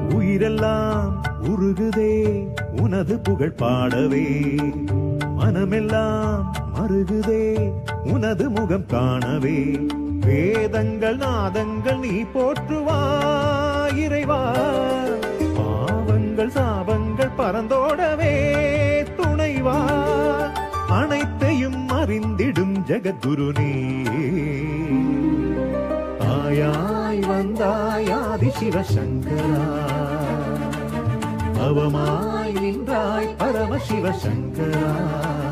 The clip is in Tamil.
உயிரெல்லாம் உருகுதே உனது புகழ் பாடவே மனமெல்லாம் மருகுதே உனது முகம் காணவே வேதங்கள் நாதங்கள் நீ போற்றுவாய் இறைவா பாவங்கள் சாபங்கள் பறந்தோடவே துணைவா அனைத்தையும் அறிந்திடும் ஜெகத்குரு நீ ஆயாய் வந்தாய் ஆதி சிவசங்கரா அவமாய் நின்றாய் பரமசிவசங்கரா